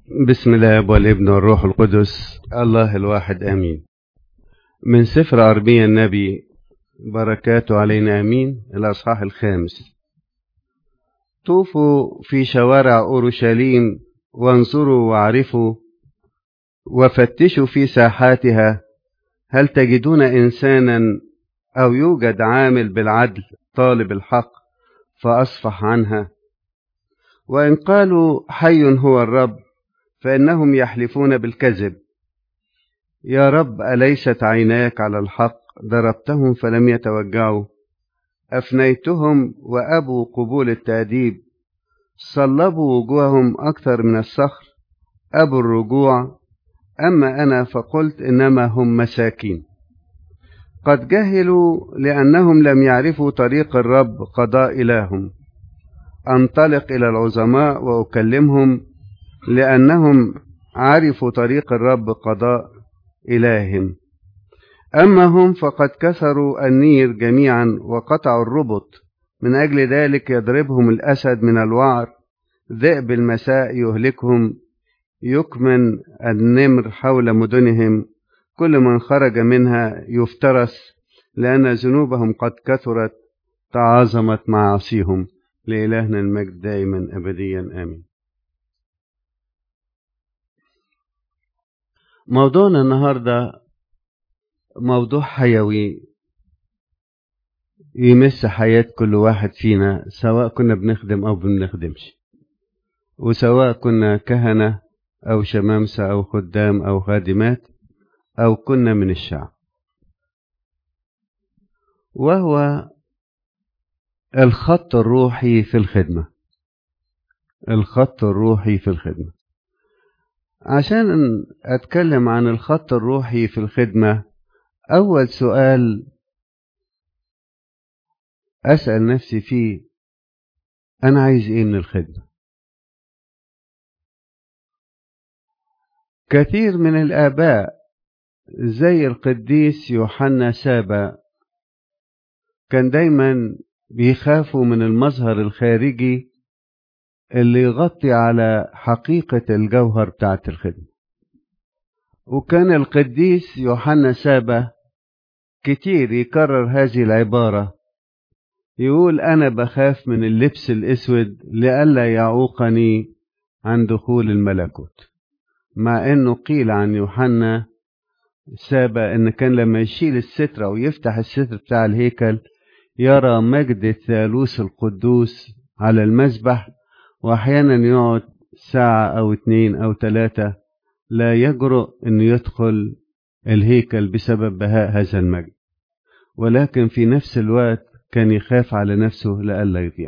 بسم الله والابن والروح القدس الله الواحد امين من سفر ارميا النبي بركاته علينا امين الاصحاح الخامس طوفوا في شوارع اورشليم وانظروا واعرفوا وفتشوا في ساحاتها هل تجدون انسانا او يوجد عامل بالعدل طالب الحق فاصفح عنها وان قالوا حي هو الرب فإنهم يحلفون بالكذب يا رب أليست عيناك على الحق ضربتهم فلم يتوجعوا أفنيتهم وأبوا قبول التأديب صلبوا وجوههم أكثر من الصخر أبوا الرجوع أما أنا فقلت إنما هم مساكين قد جهلوا لأنهم لم يعرفوا طريق الرب قضاء إلههم أنطلق إلى العظماء وأكلمهم لأنهم عرفوا طريق الرب قضاء إلههم أما هم فقد كسروا النير جميعا وقطعوا الربط من أجل ذلك يضربهم الأسد من الوعر ذئب المساء يهلكهم يكمن النمر حول مدنهم كل من خرج منها يفترس لأن ذنوبهم قد كثرت تعاظمت معاصيهم لإلهنا المجد دائما أبديا آمين موضوعنا النهاردة موضوع حيوي يمس حياة كل واحد فينا سواء كنا بنخدم أو بنخدمش وسواء كنا كهنة أو شمامسة أو خدام أو خادمات أو كنا من الشعب وهو الخط الروحي في الخدمة الخط الروحي في الخدمة عشان أتكلم عن الخط الروحي في الخدمة أول سؤال أسأل نفسي فيه أنا عايز إيه من الخدمة كثير من الآباء زي القديس يوحنا سابا كان دايما بيخافوا من المظهر الخارجي اللي يغطي على حقيقة الجوهر بتاعت الخدمة وكان القديس يوحنا سابا كتير يكرر هذه العبارة يقول أنا بخاف من اللبس الأسود لئلا يعوقني عن دخول الملكوت مع أنه قيل عن يوحنا سابا أن كان لما يشيل السترة ويفتح الستر بتاع الهيكل يرى مجد الثالوث القدوس على المذبح وأحيانا يقعد ساعة أو اتنين أو تلاتة لا يجرؤ أن يدخل الهيكل بسبب بهاء هذا المجد ولكن في نفس الوقت كان يخاف على نفسه لئلا يضيع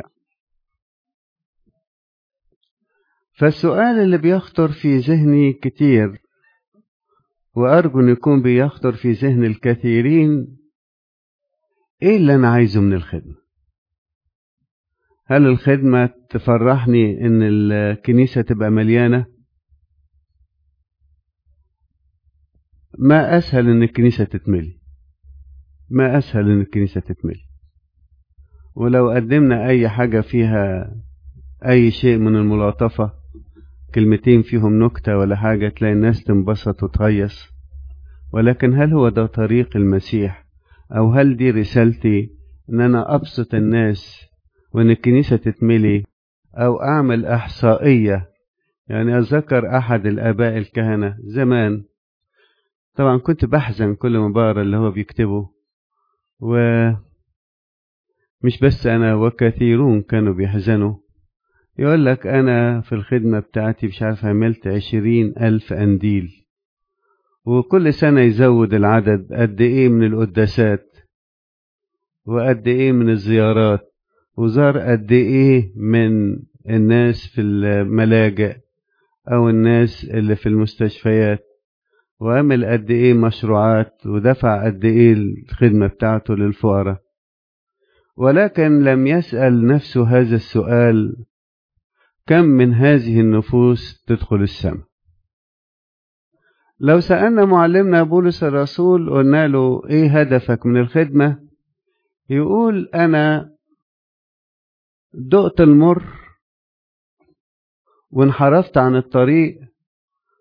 فالسؤال اللي بيخطر في ذهني كتير وأرجو أن يكون بيخطر في ذهن الكثيرين إيه اللي أنا عايزه من الخدمة هل الخدمة تفرحني إن الكنيسة تبقى مليانة ما أسهل إن الكنيسة تتملي ما أسهل إن الكنيسة تتملي ولو قدمنا أي حاجة فيها أي شيء من الملاطفة كلمتين فيهم نكتة ولا حاجة تلاقي الناس تنبسط وتهيص ولكن هل هو ده طريق المسيح أو هل دي رسالتي إن أنا أبسط الناس وإن الكنيسة تتملي أو أعمل إحصائية يعني أتذكر أحد الآباء الكهنة زمان طبعا كنت بحزن كل ما بقرا اللي هو بيكتبه ومش بس أنا وكثيرون كانوا بيحزنوا يقول لك أنا في الخدمة بتاعتي مش عارف عملت عشرين ألف أنديل وكل سنة يزود العدد قد إيه من القداسات وقد إيه من الزيارات وزار قد إيه من الناس في الملاجئ أو الناس اللي في المستشفيات وعمل قد إيه مشروعات ودفع قد إيه الخدمة بتاعته للفقراء ولكن لم يسأل نفسه هذا السؤال كم من هذه النفوس تدخل السماء لو سألنا معلمنا بولس الرسول قلنا له ايه هدفك من الخدمة يقول انا دقت المر وانحرفت عن الطريق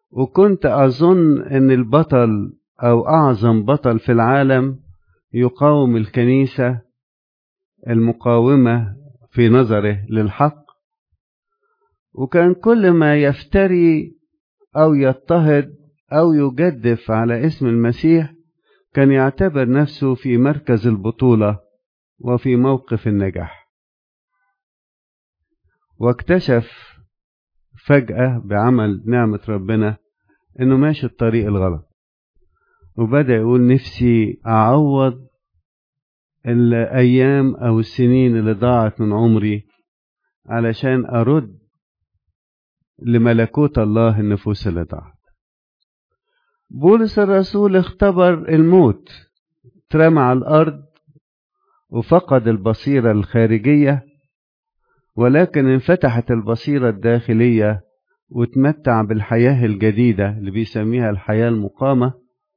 وكنت أظن أن البطل أو أعظم بطل في العالم يقاوم الكنيسة المقاومة في نظره للحق وكان كل ما يفتري أو يضطهد أو يجدف على اسم المسيح كان يعتبر نفسه في مركز البطولة وفي موقف النجاح واكتشف فجأة بعمل نعمة ربنا انه ماشي الطريق الغلط وبدأ يقول نفسي اعوض الايام او السنين اللي ضاعت من عمري علشان ارد لملكوت الله النفوس اللي ضاعت بولس الرسول اختبر الموت ترمى على الارض وفقد البصيرة الخارجية ولكن انفتحت البصيرة الداخلية وتمتع بالحياة الجديدة اللي بيسميها الحياة المقامة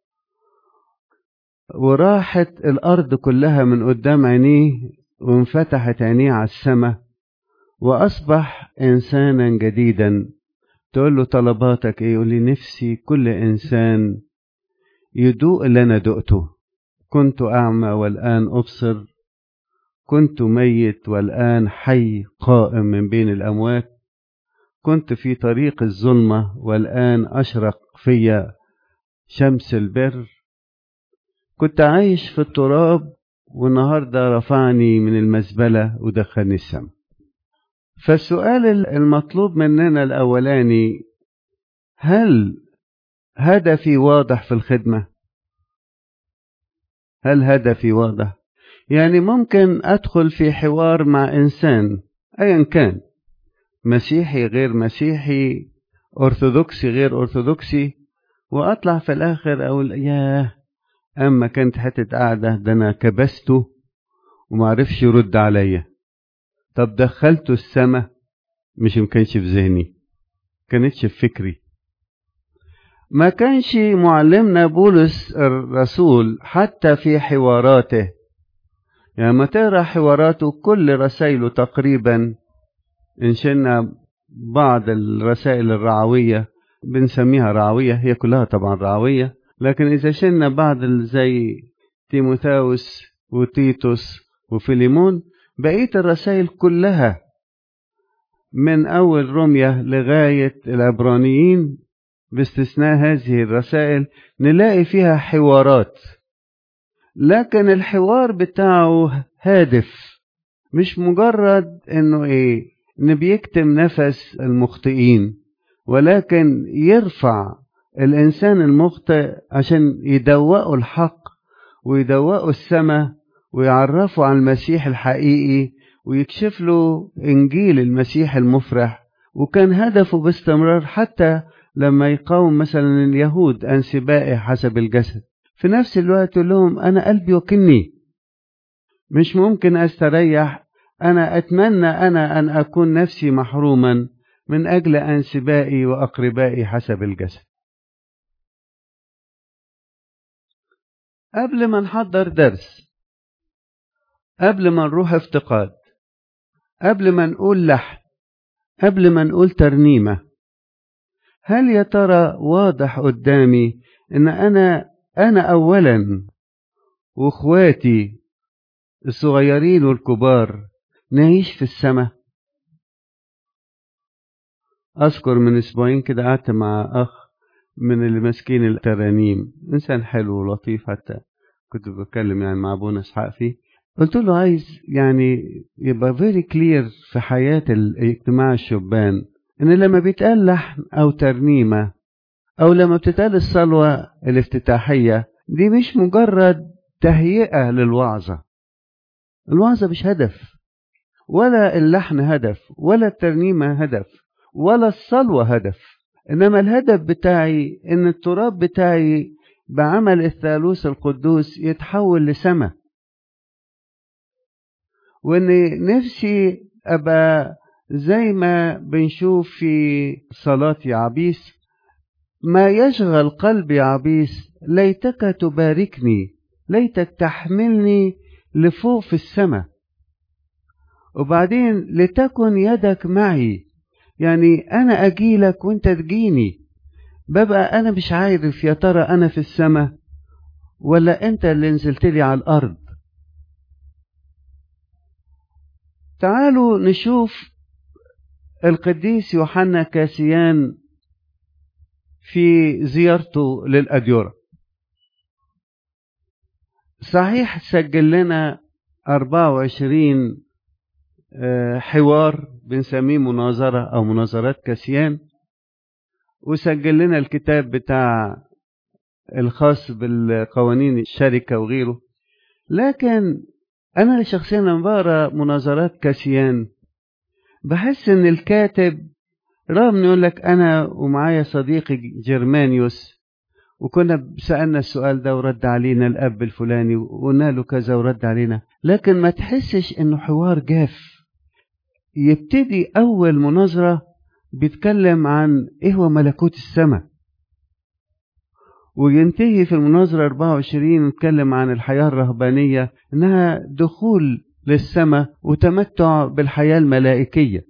وراحت الأرض كلها من قدام عينيه وانفتحت عينيه على السماء وأصبح إنسانا جديدا تقول له طلباتك إيه يقول لي نفسي كل إنسان يدوق اللي أنا دقته كنت أعمى والآن أبصر كنت ميت والآن حي قائم من بين الأموات كنت في طريق الظلمة والآن أشرق في شمس البر كنت عايش في التراب والنهاردة رفعني من المزبلة ودخلني السماء فالسؤال المطلوب مننا الأولاني هل هدفي واضح في الخدمة هل هدفي واضح يعني ممكن أدخل في حوار مع إنسان أيا كان مسيحي غير مسيحي أرثوذكسي غير أرثوذكسي وأطلع في الآخر أقول ياه أما كانت حتة قاعدة ده أنا كبسته ومعرفش يرد عليا طب دخلته السما مش مكانش في ذهني كانتش في فكري ما كانش معلمنا بولس الرسول حتى في حواراته يعني ما تقرا حواراته كل رسائله تقريبا ان شئنا بعض الرسائل الرعويه بنسميها رعويه هي كلها طبعا رعويه لكن اذا شلنا بعض زي تيموثاوس وتيتوس وفيليمون بقيه الرسائل كلها من اول روميا لغايه العبرانيين باستثناء هذه الرسائل نلاقي فيها حوارات لكن الحوار بتاعه هادف مش مجرد انه ايه ان بيكتم نفس المخطئين ولكن يرفع الانسان المخطئ عشان يدوقوا الحق ويدوقوا السماء ويعرفوا عن المسيح الحقيقي ويكشف له انجيل المسيح المفرح وكان هدفه باستمرار حتى لما يقاوم مثلا اليهود عن سبائه حسب الجسد في نفس الوقت يقول لهم أنا قلبي وكني مش ممكن أستريح أنا أتمنى أنا أن أكون نفسي محروما من أجل أنسبائي وأقربائي حسب الجسد قبل ما نحضر درس قبل ما نروح افتقاد قبل ما نقول لحن قبل ما نقول ترنيمة هل يا ترى واضح قدامي ان انا انا اولا واخواتي الصغيرين والكبار نعيش في السماء اذكر من اسبوعين كده قعدت مع اخ من اللي ماسكين الترانيم انسان حلو ولطيف حتى كنت بتكلم يعني مع ابونا اسحاق فيه قلت له عايز يعني يبقى فيري كلير في حياة اجتماع الشبان ان لما بيتقال لحن او ترنيمة او لما بتتقال الصلوة الافتتاحية دي مش مجرد تهيئة للوعظة الوعظة مش هدف ولا اللحن هدف ولا الترنيمة هدف ولا الصلوة هدف إنما الهدف بتاعي إن التراب بتاعي بعمل الثالوث القدوس يتحول لسماء وإن نفسي أبقى زي ما بنشوف في صلاة يعبيس ما يشغل قلبي يعبيس ليتك تباركني ليتك تحملني لفوق في السماء وبعدين لتكن يدك معي يعني أنا أجيلك وأنت تجيني ببقى أنا مش عارف يا ترى أنا في السماء ولا أنت اللي نزلت لي على الأرض تعالوا نشوف القديس يوحنا كاسيان في زيارته للأديرة صحيح سجل لنا 24 حوار بنسميه مناظرة أو مناظرات كاسيان وسجل لنا الكتاب بتاع الخاص بالقوانين الشركة وغيره لكن أنا شخصيا لما بقرا مناظرات كاسيان بحس إن الكاتب رغم إنه يقول لك أنا ومعايا صديقي جرمانيوس وكنا سألنا السؤال ده ورد علينا الأب الفلاني وقلنا له كذا ورد علينا لكن ما تحسش إنه حوار جاف يبتدي أول مناظرة بيتكلم عن إيه هو ملكوت السماء وينتهي في المناظرة 24 يتكلم عن الحياة الرهبانية إنها دخول للسماء وتمتع بالحياة الملائكية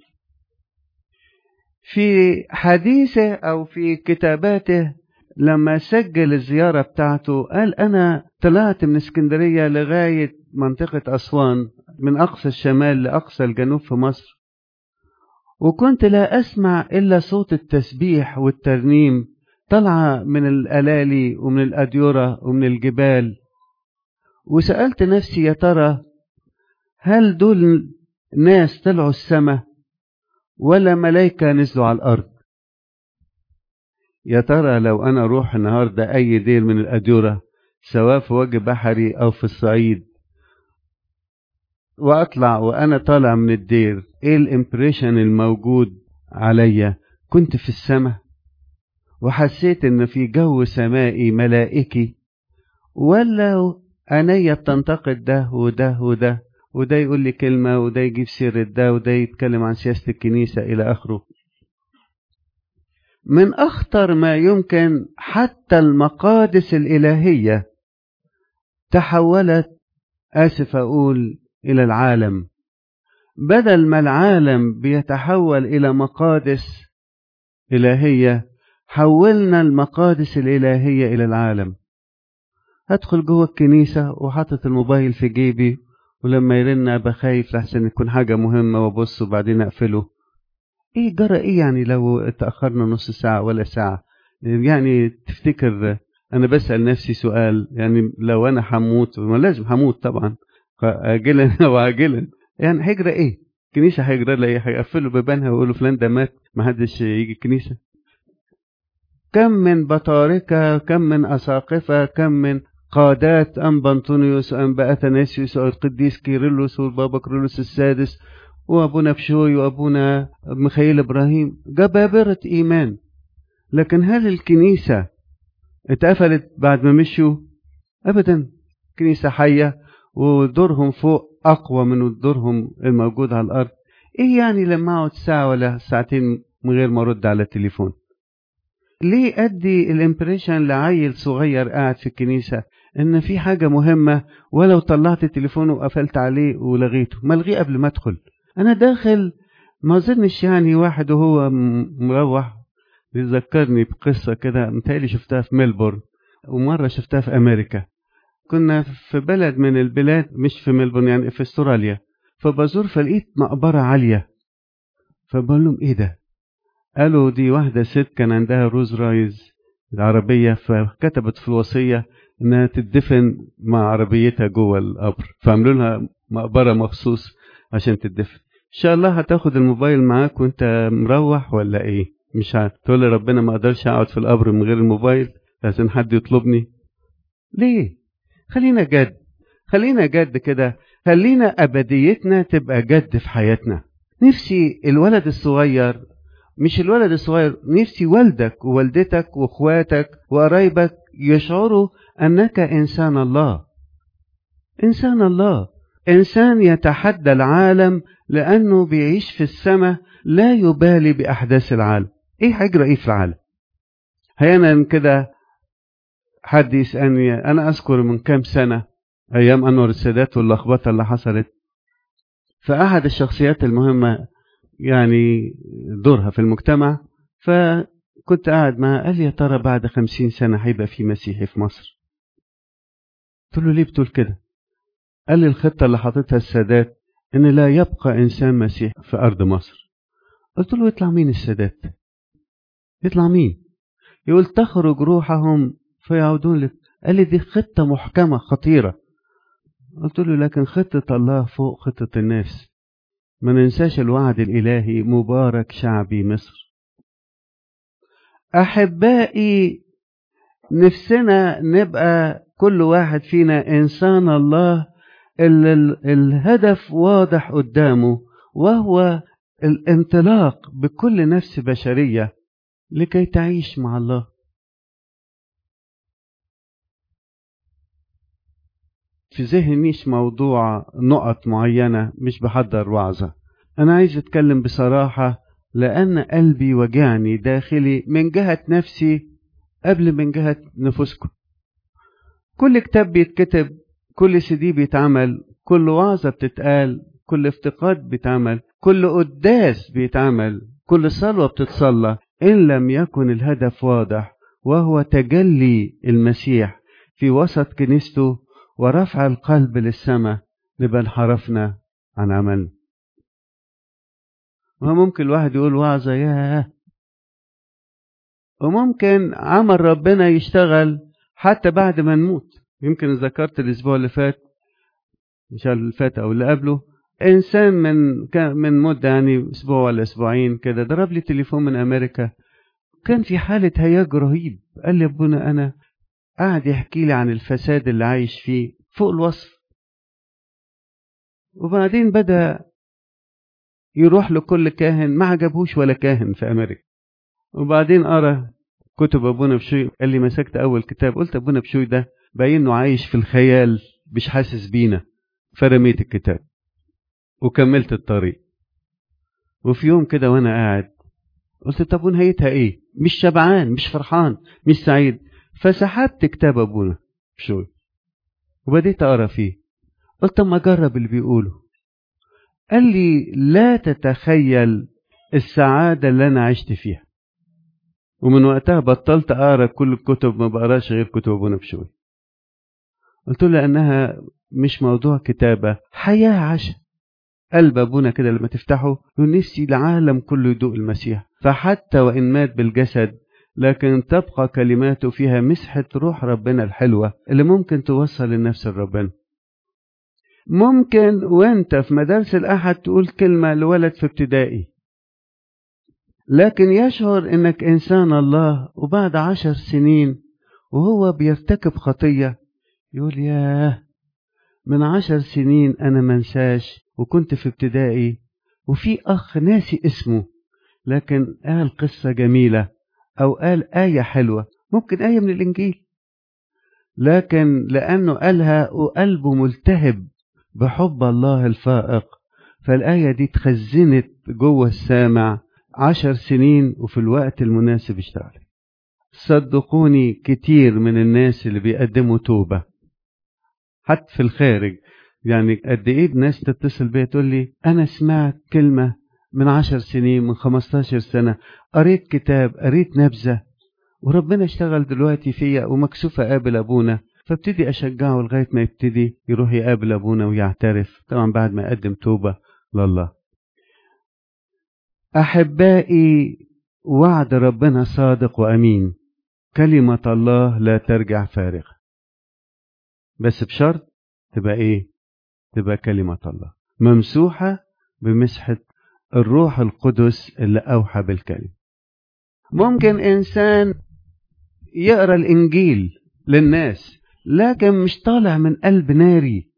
في حديثه أو في كتاباته لما سجل الزيارة بتاعته قال أنا طلعت من اسكندرية لغاية منطقة أسوان من أقصى الشمال لأقصى الجنوب في مصر وكنت لا أسمع إلا صوت التسبيح والترنيم طالعة من الألالي ومن الأديرة ومن الجبال وسألت نفسي يا ترى هل دول ناس طلعوا السماء ولا ملايكة نزلوا على الأرض يا ترى لو أنا أروح النهاردة أي دير من الأديرة سواء في وجه بحري أو في الصعيد وأطلع وأنا طالع من الدير إيه الإمبريشن الموجود عليا كنت في السماء وحسيت إن في جو سمائي ملائكي ولا عينيا بتنتقد ده وده وده وده يقول لي كلمة وده يجيب سيرة ده وده يتكلم عن سياسة الكنيسة إلى آخره من أخطر ما يمكن حتى المقادس الإلهية تحولت آسف أقول إلى العالم بدل ما العالم بيتحول إلى مقادس إلهية حولنا المقادس الإلهية إلى العالم أدخل جوه الكنيسة وحاطط الموبايل في جيبي ولما يرن أبقى خايف لحسن يكون حاجة مهمة وأبص وبعدين أقفله إيه جرى إيه يعني لو تأخرنا نص ساعة ولا ساعة يعني تفتكر أنا بسأل نفسي سؤال يعني لو أنا هموت ما لازم هموت طبعا آجلا وعاجلا يعني هيجرى إيه؟ الكنيسة هيجرى لها إيه؟ هيقفلوا بيبانها ويقولوا فلان ده مات محدش يجي الكنيسة كم من بطاركة كم من أساقفة كم من قادات أنبا أنطونيوس وأنبا أثناسيوس والقديس كيرلس والبابا كيرلس السادس وأبونا بشوي وأبونا ميخائيل إبراهيم جبابرة إيمان لكن هل الكنيسة اتقفلت بعد ما مشوا أبدا كنيسة حية ودورهم فوق أقوى من دورهم الموجود على الأرض إيه يعني لما أقعد ساعة ولا ساعتين من غير ما أرد على التليفون ليه أدي الإمبريشن لعيل صغير قاعد في الكنيسة إن في حاجة مهمة ولو طلعت التليفون وقفلت عليه ولغيته ملغيه قبل ما أدخل أنا داخل ما أظنش يعني واحد وهو مروح بيذكرني بقصة كده متهيألي شفتها في ميلبورن ومرة شفتها في أمريكا كنا في بلد من البلاد مش في ميلبورن يعني في استراليا فبزور فلقيت مقبرة عالية فبقول لهم إيه ده؟ قالوا دي واحدة ست كان عندها روز رايز العربية فكتبت في الوصية إنها تدفن مع عربيتها جوه القبر فعملوا لها مقبرة مخصوص عشان تدفن إن شاء الله هتاخد الموبايل معاك وأنت مروح ولا إيه؟ مش عارف تقول لي ربنا ما أقدرش أقعد في القبر من غير الموبايل عشان حد يطلبني ليه؟ خلينا جد خلينا جد كده خلينا أبديتنا تبقى جد في حياتنا نفسي الولد الصغير مش الولد الصغير نفسي والدك ووالدتك واخواتك وقرايبك يشعروا انك انسان الله انسان الله انسان يتحدى العالم لانه بيعيش في السماء لا يبالي باحداث العالم ايه هيجرى ايه في العالم احيانا كده حد يسالني انا اذكر من كام سنه ايام انور السادات واللخبطه اللي حصلت فاحد الشخصيات المهمه يعني دورها في المجتمع كنت قاعد معاه قال لي يا ترى بعد خمسين سنة هيبقى في مسيحي في مصر قلت له ليه بتقول كده قال لي الخطة اللي حاططها السادات إن لا يبقى إنسان مسيحي في أرض مصر قلت له يطلع مين السادات يطلع مين يقول تخرج روحهم فيعودون لك قال لي دي خطة محكمة خطيرة قلت له لكن خطة الله فوق خطة الناس ما ننساش الوعد الإلهي مبارك شعبي مصر أحبائي نفسنا نبقى كل واحد فينا إنسان الله اللي الهدف واضح قدامه وهو الانطلاق بكل نفس بشرية لكي تعيش مع الله في ذهني مش موضوع نقط معينة مش بحضر وعظة أنا عايز أتكلم بصراحة لأن قلبي وجعني داخلي من جهة نفسي قبل من جهة نفوسكم كل كتاب بيتكتب كل سي بيتعمل كل وعظة بتتقال كل افتقاد بيتعمل كل قداس بيتعمل كل صلوة بتتصلى إن لم يكن الهدف واضح وهو تجلي المسيح في وسط كنيسته ورفع القلب للسماء نبقى انحرفنا عن عملنا وممكن الواحد يقول وعظة ياه وممكن عمل ربنا يشتغل حتى بعد ما نموت يمكن ذكرت الأسبوع اللي فات مش اللي فات أو اللي قبله إنسان من من مدة يعني أسبوع ولا أسبوعين كده ضرب لي تليفون من أمريكا كان في حالة هياج رهيب قال لي ابونا أنا قاعد يحكي لي عن الفساد اللي عايش فيه فوق الوصف وبعدين بدأ يروح لكل كاهن ما عجبوش ولا كاهن في أمريكا وبعدين قرا كتب أبونا بشوي قال لي مسكت أول كتاب قلت أبونا بشوي ده باين إنه عايش في الخيال مش حاسس بينا فرميت الكتاب وكملت الطريق وفي يوم كده وأنا قاعد قلت طب ونهايتها إيه؟ مش شبعان مش فرحان مش سعيد فسحبت كتاب أبونا بشوي وبديت أقرأ فيه قلت أما أجرب اللي بيقوله قال لي لا تتخيل السعادة اللي أنا عشت فيها ومن وقتها بطلت أقرأ كل الكتب ما بقراش غير كتب أبونا بشوي قلت له لأنها مش موضوع كتابة حياة عشا قلب أبونا كده لما تفتحه يقول نفسي العالم كله يدوق المسيح فحتى وإن مات بالجسد لكن تبقى كلماته فيها مسحة روح ربنا الحلوة اللي ممكن توصل النفس لربنا ممكن وانت في مدارس الأحد تقول كلمة لولد في ابتدائي لكن يشعر انك انسان الله وبعد عشر سنين وهو بيرتكب خطية يقول ياه من عشر سنين انا منساش وكنت في ابتدائي وفي اخ ناسي اسمه لكن قال قصة جميلة او قال آية حلوة ممكن آية من الانجيل لكن لانه قالها وقلبه ملتهب بحب الله الفائق فالآية دي اتخزنت جوه السامع عشر سنين وفي الوقت المناسب اشتغل صدقوني كتير من الناس اللي بيقدموا توبة حتى في الخارج يعني قد ايه ناس تتصل بيا تقول لي انا سمعت كلمة من عشر سنين من خمستاشر سنة قريت كتاب قريت نبذة وربنا اشتغل دلوقتي فيا ومكسوف اقابل ابونا فابتدي اشجعه لغايه ما يبتدي يروح يقابل ابونا ويعترف طبعا بعد ما يقدم توبه لله احبائي وعد ربنا صادق وامين كلمه الله لا ترجع فارغه بس بشرط تبقى ايه تبقى كلمه الله ممسوحه بمسحه الروح القدس اللي اوحى بالكلمه ممكن انسان يقرا الانجيل للناس لكن مش طالع من قلب ناري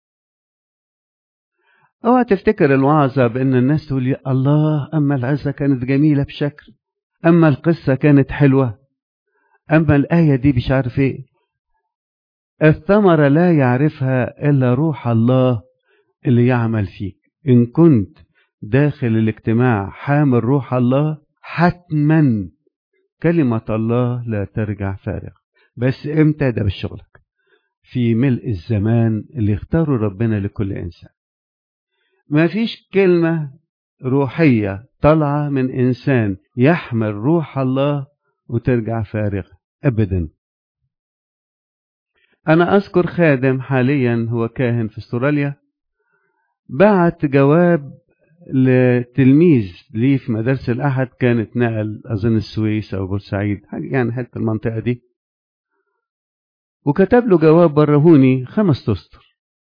اوعى تفتكر الوعظة بان الناس تقول يا الله اما العزة كانت جميلة بشكل اما القصة كانت حلوة اما الآية دي مش عارف ايه الثمرة لا يعرفها الا روح الله اللي يعمل فيك ان كنت داخل الاجتماع حامل روح الله حتما كلمة الله لا ترجع فارغ بس امتى ده بشغلك في ملء الزمان اللي اختاره ربنا لكل انسان ما فيش كلمة روحية طالعة من انسان يحمل روح الله وترجع فارغ أبدا أنا أذكر خادم حاليا هو كاهن في استراليا بعت جواب لتلميذ ليه في مدارس الأحد كانت نقل أظن السويس أو بورسعيد يعني حتى المنطقة دي وكتب له جواب برهوني خمس تسطر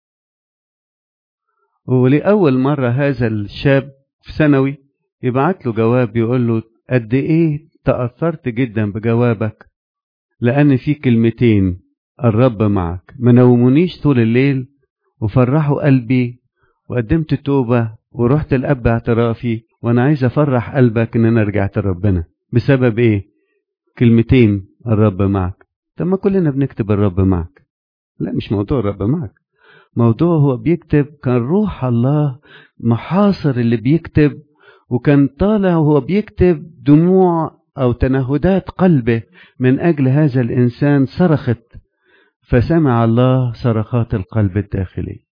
ولأول مرة هذا الشاب في ثانوي يبعت له جواب يقول له قد إيه تأثرت جدا بجوابك لأن في كلمتين الرب معك ما نومونيش طول الليل وفرحوا قلبي وقدمت توبة ورحت الأب اعترافي وأنا عايز أفرح قلبك إن أنا رجعت لربنا بسبب إيه؟ كلمتين الرب معك طب ما كلنا بنكتب الرب معك لا مش موضوع الرب معك موضوع هو بيكتب كان روح الله محاصر اللي بيكتب وكان طالع وهو بيكتب دموع أو تنهدات قلبه من أجل هذا الإنسان صرخت فسمع الله صرخات القلب الداخلي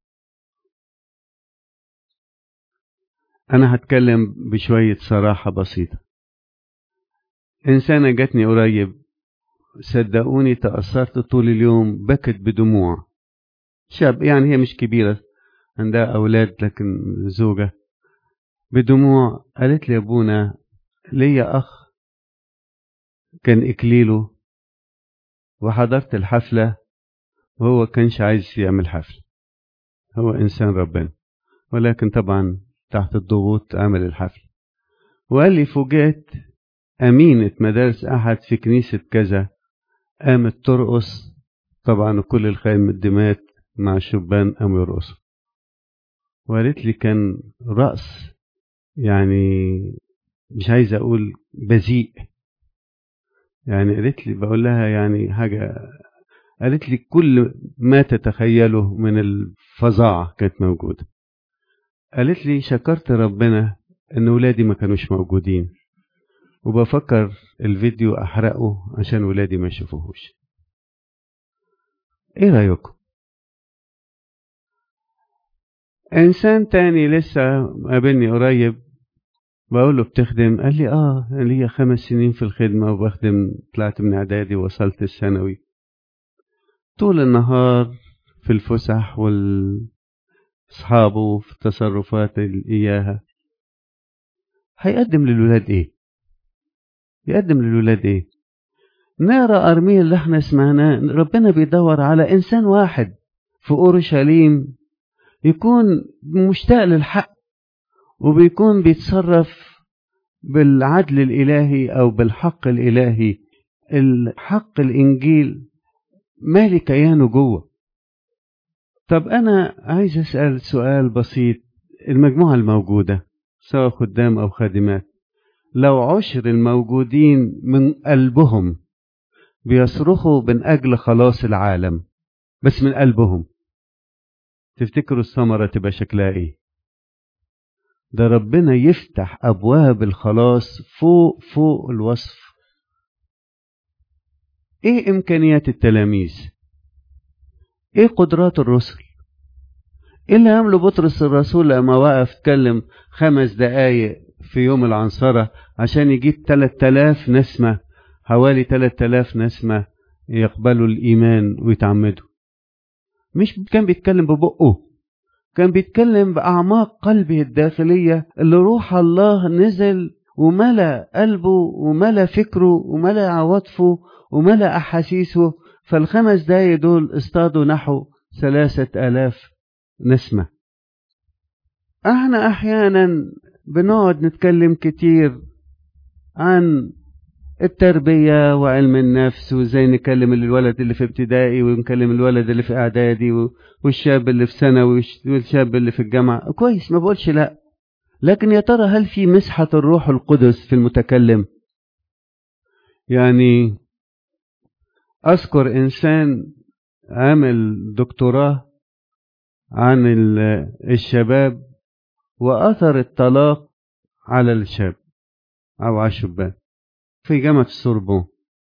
أنا هتكلم بشوية صراحة بسيطة إنسانة جاتني قريب صدقوني تأثرت طول اليوم بكت بدموع شاب يعني هي مش كبيرة عندها أولاد لكن زوجة بدموع قالت لي يا أبونا ليا أخ كان إكليله وحضرت الحفلة وهو كانش عايز يعمل حفلة هو إنسان ربنا ولكن طبعا تحت الضغوط عمل الحفلة وقال لي فوجئت أمينة مدارس أحد في كنيسة كذا قامت ترقص طبعا كل الخيام الدمات مع الشبان قاموا يرقصوا وقالت لي كان رقص يعني مش عايز أقول بذيء يعني قالت لي بقول لها يعني حاجة قالت لي كل ما تتخيله من الفظاعة كانت موجودة قالت لي شكرت ربنا ان ولادي ما كانوش موجودين وبفكر الفيديو احرقه عشان ولادي ما يشوفوهوش ايه رايكم انسان تاني لسه قابلني قريب بقول له بتخدم قال لي اه ليا خمس سنين في الخدمة وبخدم طلعت من اعدادي وصلت الثانوي طول النهار في الفسح واصحابه في التصرفات اللي اياها هيقدم للولاد ايه يقدم للولاد ايه نقرا ارميا اللي احنا سمعناه ربنا بيدور على انسان واحد في اورشليم يكون مشتاق للحق وبيكون بيتصرف بالعدل الإلهي أو بالحق الإلهي الحق الإنجيل مالي كيانه جوه طب أنا عايز أسأل سؤال بسيط المجموعة الموجودة سواء خدام أو خادمات لو عشر الموجودين من قلبهم بيصرخوا من أجل خلاص العالم بس من قلبهم تفتكروا الثمرة تبقى شكلها إيه؟ ده ربنا يفتح أبواب الخلاص فوق فوق الوصف إيه إمكانيات التلاميذ إيه قدرات الرسل إيه اللي عمله بطرس الرسول لما وقف اتكلم خمس دقايق في يوم العنصرة عشان يجيب تلات آلاف نسمة حوالي تلات آلاف نسمة يقبلوا الإيمان ويتعمدوا مش كان بيتكلم ببقه كان بيتكلم بأعماق قلبه الداخلية اللي روح الله نزل وملأ قلبه وملأ فكره وملأ عواطفه وملأ أحاسيسه فالخمس دقايق دول اصطادوا نحو ثلاثة آلاف نسمة احنا أحيانا بنقعد نتكلم كتير عن التربية وعلم النفس وازاي نكلم الولد اللي في ابتدائي ونكلم الولد اللي في اعدادي والشاب اللي في ثانوي والشاب اللي في الجامعة كويس ما بقولش لا لكن يا ترى هل في مسحة الروح القدس في المتكلم يعني اذكر انسان عامل دكتوراه عن الشباب واثر الطلاق على الشاب او على الشبان في جامعة السوربون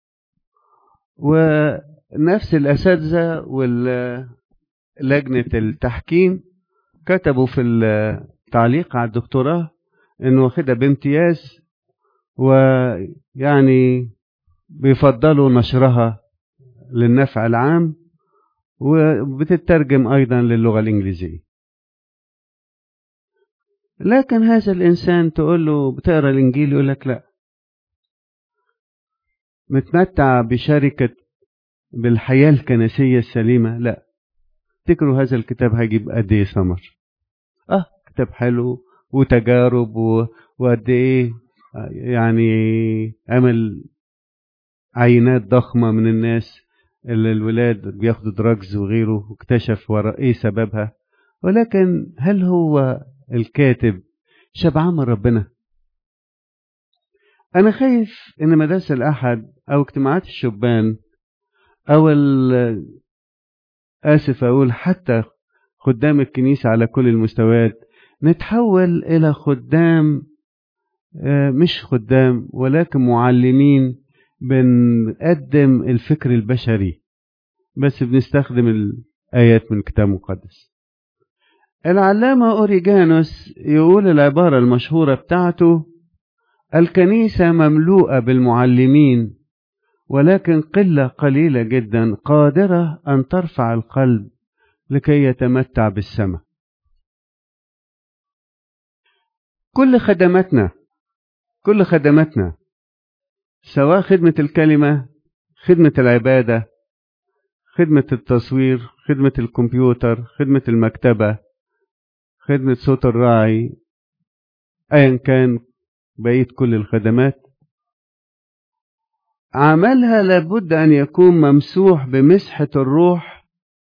ونفس الأساتذة ولجنة التحكيم كتبوا في التعليق على الدكتوراه إنه واخدها بامتياز ويعني بيفضلوا نشرها للنفع العام وبتترجم أيضا للغة الإنجليزية لكن هذا الإنسان تقول له بتقرأ الإنجيل يقول لك لا متمتع بشركة بالحياة الكنسية السليمة لا تفتكروا هذا الكتاب هيجيب قد ايه ثمر اه كتاب حلو وتجارب وقد ايه يعني عمل عينات ضخمة من الناس اللي الولاد بياخدوا دراجز وغيره واكتشف وراء ايه سببها ولكن هل هو الكاتب شبعان من ربنا انا خايف ان مدارس الاحد او اجتماعات الشبان او اسف اقول حتى خدام الكنيسة على كل المستويات نتحول الى خدام مش خدام ولكن معلمين بنقدم الفكر البشري بس بنستخدم الآيات من الكتاب المقدس العلامة أوريجانوس يقول العبارة المشهورة بتاعته الكنيسة مملوءة بالمعلمين ولكن قلة قليلة جدا قادرة أن ترفع القلب لكي يتمتع بالسماء كل خدماتنا كل خدماتنا سواء خدمة الكلمة خدمة العبادة خدمة التصوير خدمة الكمبيوتر خدمة المكتبة خدمة صوت الراعي أيا كان بقية كل الخدمات عملها لابد أن يكون ممسوح بمسحة الروح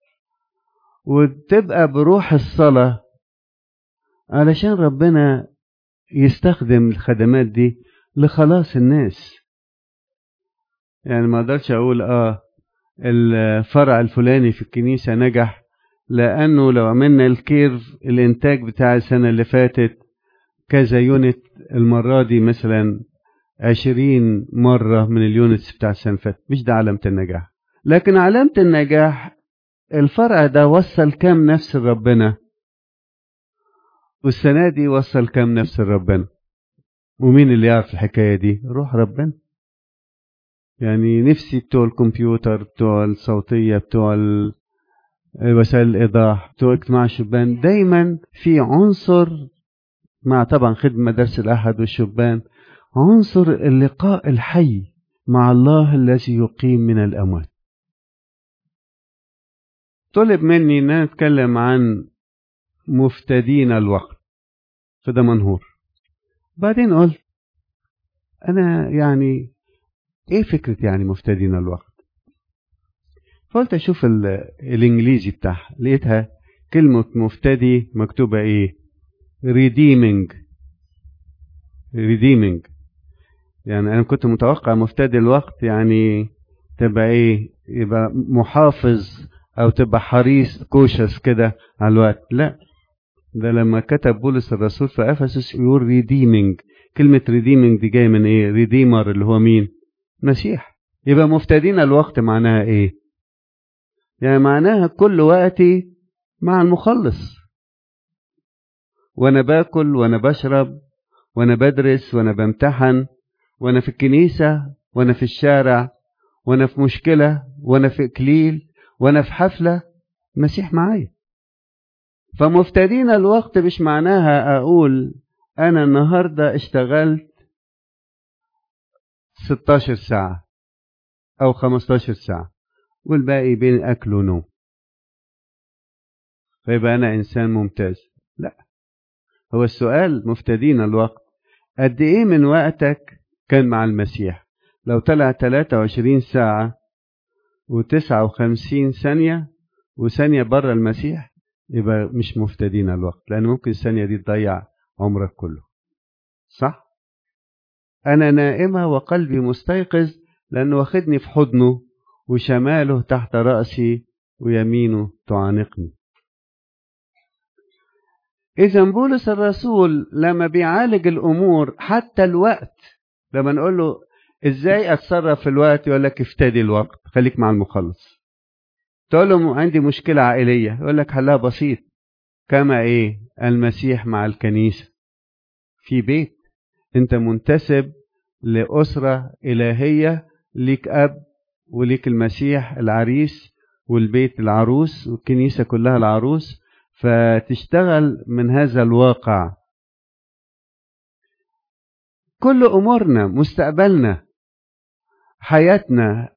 وتبقى بروح الصلاة علشان ربنا يستخدم الخدمات دي لخلاص الناس يعني ما اقدرش اقول اه الفرع الفلاني في الكنيسة نجح لانه لو عملنا الكيرف الانتاج بتاع السنة اللي فاتت كذا يونت المرة دي مثلا عشرين مرة من اليونتس بتاع السنة اللي فاتت مش ده علامة النجاح لكن علامة النجاح الفرع ده وصل كام نفس لربنا والسنة دي وصل كام نفس لربنا ومين اللي يعرف الحكاية دي روح ربنا يعني نفسي بتوع الكمبيوتر بتوع الصوتية بتوع وسائل الإيضاح بتوع اجتماع الشبان دايما في عنصر مع طبعا خدمة مدارس الأحد والشبان عنصر اللقاء الحي مع الله الذي يقيم من الأموات طلب مني ان انا اتكلم عن مفتدين الوقت فده منهور بعدين قلت انا يعني ايه فكرة يعني مفتدين الوقت فقلت اشوف الانجليزي بتاعها لقيتها كلمة مفتدي مكتوبة ايه redeeming redeeming يعني انا كنت متوقع مفتدي الوقت يعني تبقى ايه يبقى محافظ او تبقى حريص كوشس كده على الوقت لا ده لما كتب بولس الرسول في افسس يقول ريديمينج كلمة ريديمينج دي جاية من ايه ريديمر اللي هو مين مسيح يبقى مفتدين الوقت معناها ايه يعني معناها كل وقتي مع المخلص وانا باكل وانا بشرب وانا بدرس وانا بامتحن وانا في الكنيسة وانا في الشارع وانا في مشكلة وانا في اكليل وانا في حفلة مسيح معايا فمفتدين الوقت مش معناها اقول انا النهاردة اشتغلت 16 ساعة او 15 ساعة والباقي بين اكل ونوم فيبقى انا انسان ممتاز لا هو السؤال مفتدين الوقت قد ايه من وقتك كان مع المسيح لو طلع 23 ساعة و59 ثانية وثانية بره المسيح يبقى مش مفتدين الوقت لأن ممكن الثانية دي تضيع عمرك كله صح؟ أنا نائمة وقلبي مستيقظ لأنه واخدني في حضنه وشماله تحت رأسي ويمينه تعانقني إذا بولس الرسول لما بيعالج الأمور حتى الوقت لما نقول له إزاي أتصرف في الوقت يقول لك افتدي الوقت خليك مع المخلص تقول له عندي مشكلة عائلية يقول لك حلها بسيط كما إيه المسيح مع الكنيسة في بيت أنت منتسب لأسرة إلهية ليك أب وليك المسيح العريس والبيت العروس والكنيسة كلها العروس فتشتغل من هذا الواقع كل أمورنا مستقبلنا حياتنا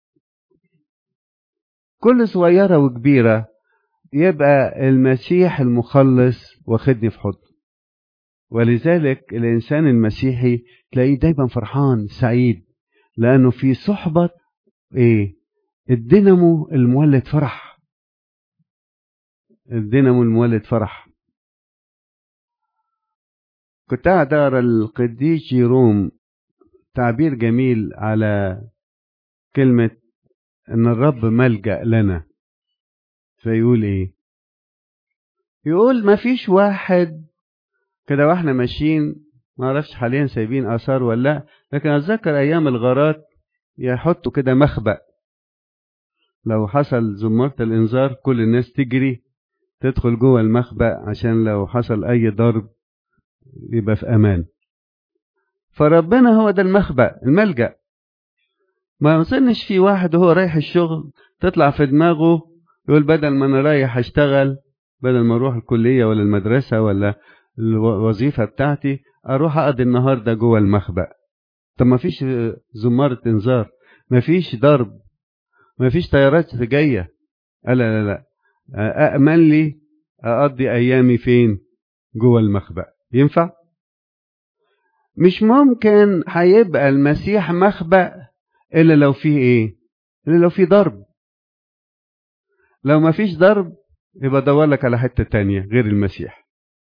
كل صغيرة وكبيرة يبقى المسيح المخلص واخدني في حضنه ولذلك الإنسان المسيحي تلاقيه دايما فرحان سعيد لأنه في صحبة إيه الدينامو المولد فرح الدينامو المولد فرح كنت قاعد أقرأ القديس جيروم تعبير جميل على كلمة إن الرب ملجأ لنا فيقول إيه يقول ما فيش واحد كده واحنا ماشيين ما اعرفش حاليا سايبين اثار ولا لا لكن اتذكر ايام الغارات يحطوا كده مخبأ لو حصل زمارة الانذار كل الناس تجري تدخل جوه المخبأ عشان لو حصل اي ضرب يبقى في امان فربنا هو ده المخبأ الملجأ ما اظنش في واحد وهو رايح الشغل تطلع في دماغه يقول بدل ما انا رايح اشتغل بدل ما اروح الكلية ولا المدرسة ولا الوظيفة بتاعتي اروح اقضي النهار ده جوه المخبأ طب ما فيش زمارة انذار ما فيش ضرب ما فيش طيارات جاية لا لا لا أأمن لي أقضي أيامي فين جوه المخبأ ينفع مش ممكن هيبقى المسيح مخبأ إلا لو فيه إيه إلا لو فيه ضرب لو ما فيش ضرب يبقى دور لك على حتة تانية غير المسيح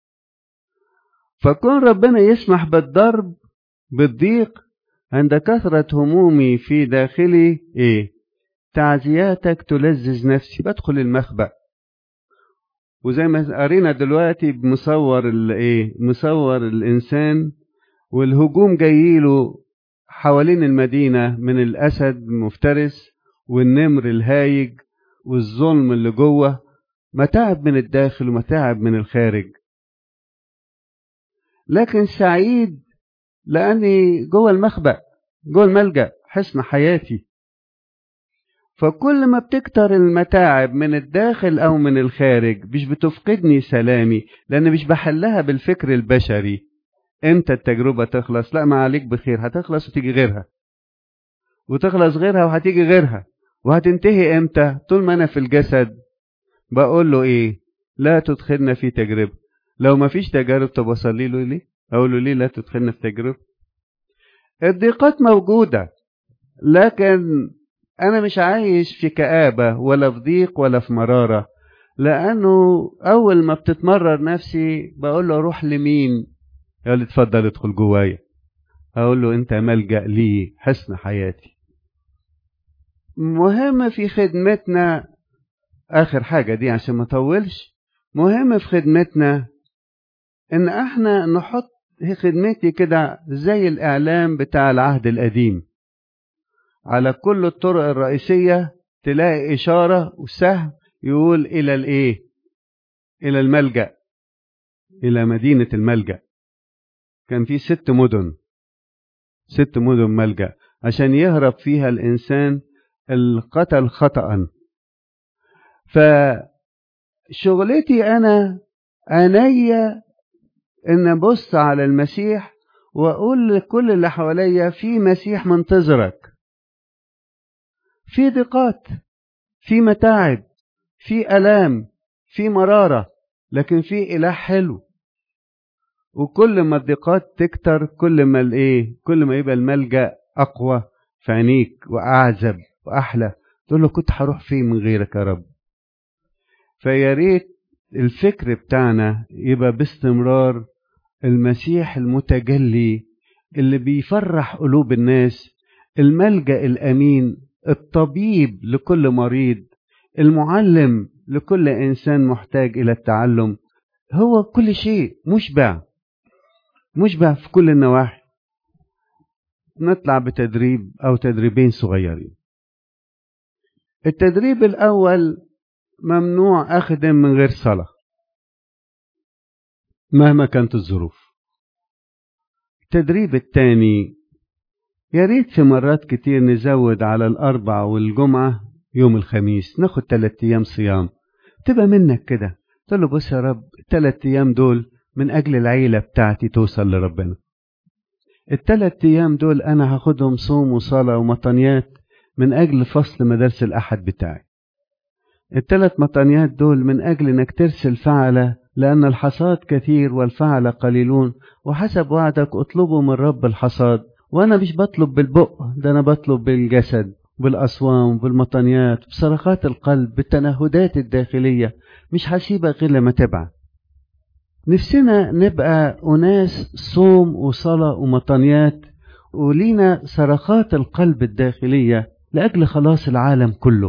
فكون ربنا يسمح بالضرب بالضيق عند كثرة همومي في داخلي إيه تعزياتك تلذذ نفسي بدخل المخبأ وزي ما قرينا دلوقتي بمصور الايه مصور الانسان والهجوم جايله حوالين المدينه من الاسد المفترس والنمر الهايج والظلم اللي جوه متاعب من الداخل ومتاعب من الخارج لكن سعيد لاني جوه المخبأ جوه الملجأ حصن حياتي فكل ما بتكتر المتاعب من الداخل او من الخارج مش بتفقدني سلامي لان مش بحلها بالفكر البشري امتى التجربه تخلص لا ما عليك بخير هتخلص وتيجي غيرها وتخلص غيرها وهتيجي غيرها وهتنتهي امتى طول ما انا في الجسد بقول له ايه لا تدخلنا في تجربه لو ما فيش تجارب طب اصلي له ليه اقول له ليه لا تدخلنا في تجربه الضيقات موجوده لكن أنا مش عايش في كآبة ولا في ضيق ولا في مرارة لأنه أول ما بتتمرر نفسي بقول له أروح لمين؟ يقول لي اتفضل ادخل جوايا أقول له أنت ملجأ لي حسن حياتي مهم في خدمتنا آخر حاجة دي عشان ما أطولش مهم في خدمتنا إن إحنا نحط خدمتي كده زي الإعلام بتاع العهد القديم على كل الطرق الرئيسية تلاقي إشارة وسهم يقول إلى الإيه؟ إلى الملجأ إلى مدينة الملجأ كان في ست مدن ست مدن ملجأ عشان يهرب فيها الإنسان القتل خطأ فشغلتي أنا عينيا إن أبص على المسيح وأقول لكل اللي حواليا في مسيح منتظرك في ضيقات في متاعب في الام في مراره لكن في اله حلو وكل ما الضيقات تكتر كل ما الايه كل ما يبقى الملجا اقوى في عينيك واعزب واحلى تقول له كنت هروح فين من غيرك يا رب فيا ريت الفكر بتاعنا يبقى باستمرار المسيح المتجلي اللي بيفرح قلوب الناس الملجا الامين الطبيب لكل مريض المعلم لكل انسان محتاج الى التعلم هو كل شيء مشبع مشبع في كل النواحي نطلع بتدريب او تدريبين صغيرين التدريب الاول ممنوع اخدم من غير صلاه مهما كانت الظروف التدريب الثاني يا ريت في مرات كتير نزود على الأربع والجمعة يوم الخميس ناخد تلات أيام صيام تبقى منك كده تقول له بص يا رب التلات أيام دول من أجل العيلة بتاعتي توصل لربنا التلات أيام دول أنا هاخدهم صوم وصلاة ومطنيات من أجل فصل مدارس الأحد بتاعي التلات مطنيات دول من أجل إنك ترسل فعلة لأن الحصاد كثير والفعل قليلون وحسب وعدك اطلبوا من رب الحصاد وأنا مش بطلب بالبق ده أنا بطلب بالجسد بالأصوام بالمطنيات بصرخات القلب بالتنهدات الداخلية مش هسيبك غير لما تبعت نفسنا نبقى أناس صوم وصلاة ومطنيات ولينا صرخات القلب الداخلية لأجل خلاص العالم كله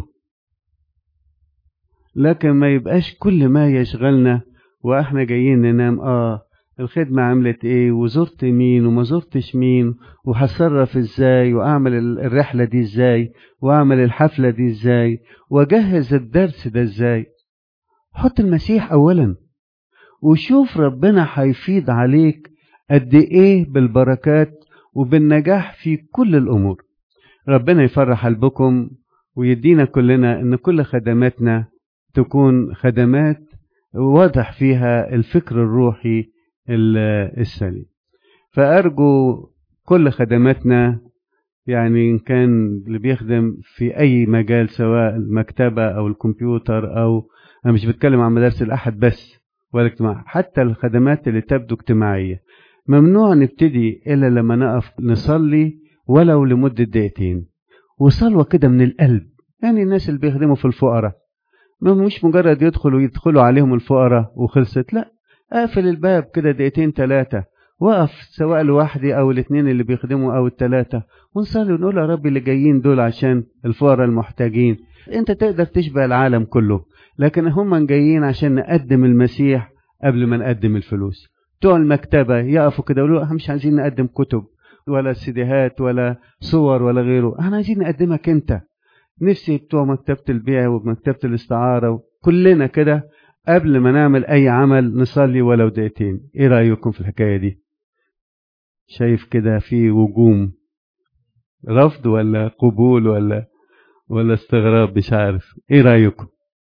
لكن ما يبقاش كل ما يشغلنا واحنا جايين ننام اه الخدمة عملت ايه وزرت مين وما زرتش مين وهتصرف ازاي واعمل الرحلة دي ازاي واعمل الحفلة دي ازاي واجهز الدرس ده ازاي حط المسيح اولا وشوف ربنا هيفيض عليك قد ايه بالبركات وبالنجاح في كل الامور ربنا يفرح قلبكم ويدينا كلنا ان كل خدماتنا تكون خدمات واضح فيها الفكر الروحي السليم فأرجو كل خدماتنا يعني إن كان اللي بيخدم في أي مجال سواء المكتبة أو الكمبيوتر أو أنا مش بتكلم عن مدارس الأحد بس ولا اجتماع حتى الخدمات اللي تبدو اجتماعية ممنوع نبتدي إلا لما نقف نصلي ولو لمدة دقيقتين وصلوة كده من القلب يعني الناس اللي بيخدموا في الفقراء مش مجرد يدخلوا يدخلوا عليهم الفقراء وخلصت لا اقفل الباب كده دقيقتين ثلاثة وقف سواء لوحدي او الاثنين اللي بيخدموا او الثلاثة ونصلي ونقول يا رب اللي جايين دول عشان الفقراء المحتاجين انت تقدر تشبه العالم كله لكن هم جايين عشان نقدم المسيح قبل ما نقدم الفلوس بتوع المكتبة يقفوا كده يقولوا احنا مش عايزين نقدم كتب ولا سيديهات ولا صور ولا غيره احنا عايزين نقدمك انت نفسي بتوع مكتبة البيع ومكتبة الاستعارة كلنا كده قبل ما نعمل أي عمل نصلي ولو دقيقتين إيه رأيكم في الحكاية دي شايف كده في وجوم رفض ولا قبول ولا ولا استغراب مش عارف إيه رأيكم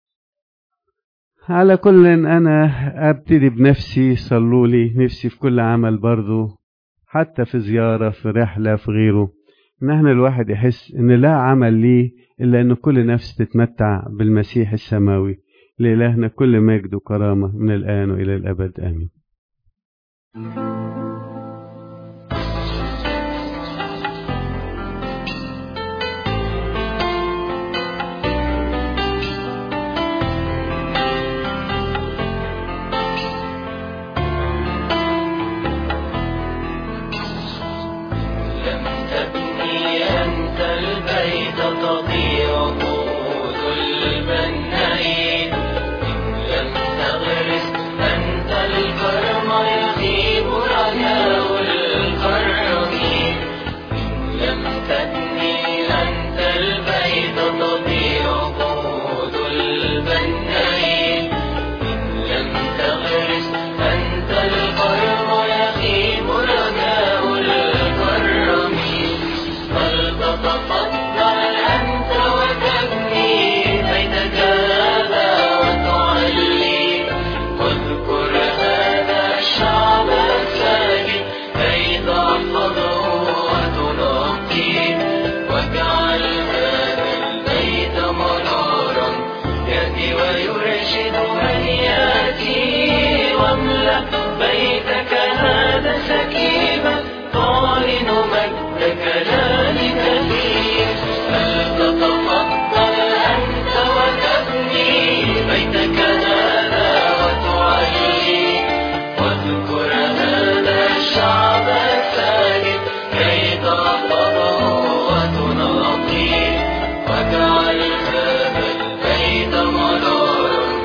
على كل أنا أبتدي بنفسي صلوا لي نفسي في كل عمل برضو حتى في زيارة في رحلة في غيره إن احنا الواحد يحس إن لا عمل ليه إلا أن كل نفس تتمتع بالمسيح السماوي لإلهنا كل مجد وكرامة من الآن وإلى الأبد آمين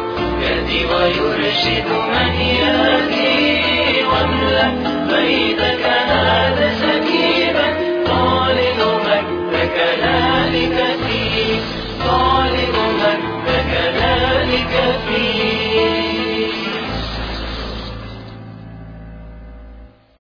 ويرشد من يهدي واملأ بيت